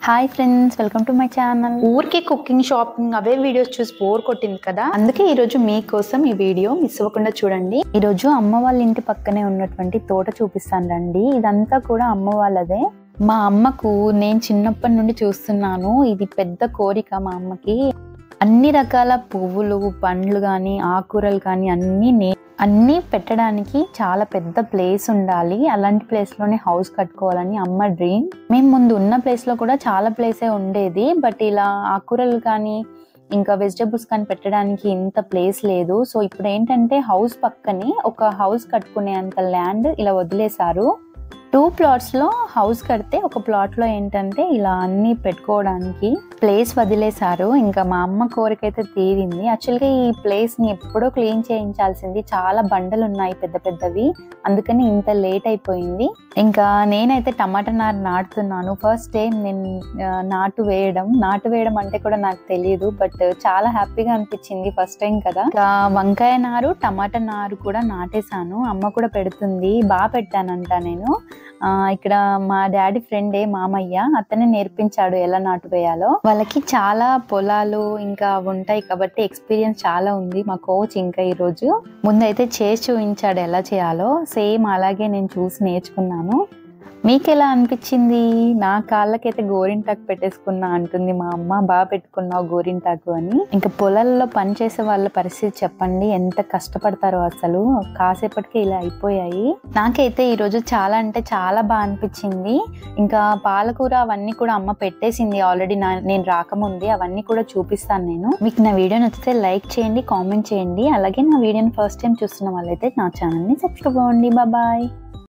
hi friends welcome to my channel ఊరికే cooking shopping అవే videos చూసి బోర్ కొట్టింది కదా అందుకే ఈ రోజు మీకోసం ఈ వీడియో మిస్ అవ్వకుండా చూడండి ఈ రోజు అమ్మ వాళ్ళ ఇంటి పక్కనే ఉన్నటువంటి తోట చూపిస్తాను రండి ఇదంతా కూడా అమ్మ వాళ్ళదే మా అమ్మకు నేను చిన్నప్పటి నుండి చూస్తున్నాను ఇది పెద్ద కోరిక మా అమ్మకి అన్ని రకాల పువ్వులు పండ్లు కానీ ఆకుకూరలు కానీ అన్నీ నే అన్నీ పెట్టడానికి చాలా పెద్ద ప్లేస్ ఉండాలి అలాంటి ప్లేస్ లోనే హౌస్ కట్టుకోవాలని అమ్మ డ్రీమ్ మేము ముందు ఉన్న ప్లేస్ లో కూడా చాలా ప్లేసే ఉండేది బట్ ఇలా ఆకుకూరలు కానీ ఇంకా వెజిటబుల్స్ కానీ పెట్టడానికి ఇంత ప్లేస్ లేదు సో ఇప్పుడు ఏంటంటే హౌస్ పక్కనే ఒక హౌస్ కట్టుకునే అంత ల్యాండ్ ఇలా వదిలేశారు టూ ప్లాట్స్ లో హౌస్ కడితే ఒక ప్లాట్ లో ఏంటంటే ఇలా అన్ని పెట్టుకోవడానికి ప్లేస్ వదిలేశారు ఇంకా మా అమ్మ కోరిక అయితే తీరింది యాక్చువల్గా ఈ ప్లేస్ ని ఎప్పుడో క్లీన్ చేయించాల్సింది చాలా బండలు ఉన్నాయి పెద్ద పెద్దవి అందుకని ఇంత లేట్ అయిపోయింది ఇంకా నేనైతే టమాటా నారు నాటుతున్నాను ఫస్ట్ టైం నేను ఆ, నాటు వేయడం నాటు వేయడం అంటే కూడా నాకు తెలియదు బట్ చాలా హ్యాపీగా అనిపించింది ఫస్ట్ టైం కదా ఇంకా వంకాయ నారు టమాటా నారు కూడా నాటేశాను అమ్మ కూడా పెడుతుంది బాగా పెట్టానంట నేను ఆ, ఇక్కడ మా డాడీ ఫ్రెండే మామయ్య అతనే నేర్పించాడు ఎలా నాటు వేయాలో వాళ్ళకి చాలా పొలాలు ఇంకా ఉంటాయి కాబట్టి ఎక్స్పీరియన్స్ చాలా ఉంది మా కోచ్ ఇంకా ఈ రోజు ముందైతే చేసి చూపించాడు ఎలా చేయాలో సేమ్ అలాగే నేను చూసి నేర్చుకున్నాను మీకు ఎలా అనిపించింది నా కాళ్ళకైతే గోరింటాకు పెట్టేసుకున్నా అంటుంది మా అమ్మ బాగా పెట్టుకున్నావు గోరింటాకు అని ఇంకా పొలాల్లో పనిచేసే వాళ్ళ పరిస్థితి చెప్పండి ఎంత కష్టపడతారో అసలు కాసేపటికే ఇలా అయిపోయాయి నాకైతే ఈరోజు చాలా అంటే చాలా బాగా అనిపించింది ఇంకా పాలకూర అవన్నీ కూడా అమ్మ పెట్టేసింది ఆల్రెడీ నేను రాకముందే అవన్నీ కూడా చూపిస్తాను నేను మీకు నా వీడియో నచ్చితే లైక్ చేయండి కామెంట్ చేయండి అలాగే నా వీడియోని ఫస్ట్ టైం చూస్తున్న వాళ్ళైతే నా ఛానల్ని సబ్స్క్రైబ్ అవ్వండి బాయ్